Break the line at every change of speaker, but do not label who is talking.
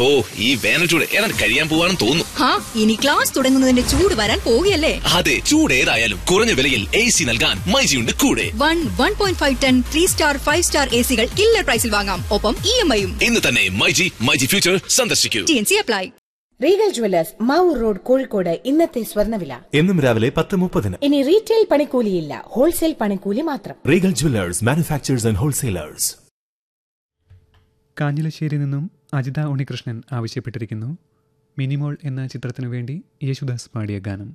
ഓ ഈ വേനൽ ചൂട് ഏതാണ്ട് കഴിയാൻ പോവാണെന്ന് തോന്നുന്നു
ഹാ ഇനി ക്ലാസ് തുടങ്ങുന്നതിന്റെ ചൂട് വരാൻ പോവുകയല്ലേ
അതെ ചൂട് ഏതായാലും കുറഞ്ഞ വിലയിൽ എ സി നൽകാൻ മൈജിയുണ്ട് കൂടെ
one one point five ton three star five star A സികൾ കില്ലർ പ്രൈസിൽ വാങ്ങാം ഒപ്പം ഇ എം ഐയും
ഇന്ന് തന്നെ മൈജി മൈജി ഫ്യൂച്ചർ സന്ദർശിക്കൂ
T N C apply
Regal Jewellers Mavoor road Kozhikode ഇന്നത്തെ സ്വർണ്ണവില
എന്നും രാവിലെ പത്ത് മുപ്പതിന്
ഇനി റീറ്റെയിൽ പണിക്കൂലിയില്ല ഹോൾസെയിൽ പണിക്കൂലി മാത്രം
Regal Jewellers manufacturers and wholesalers
Kanjilassery നിന്നും അജിത ഉണ്ണികൃഷ്ണൻ ആവശ്യപ്പെട്ടിരിക്കുന്നു മിനിമോൾ എന്ന ചിത്രത്തിനു വേണ്ടി യേശുദാസ് പാടിയ ഗാനം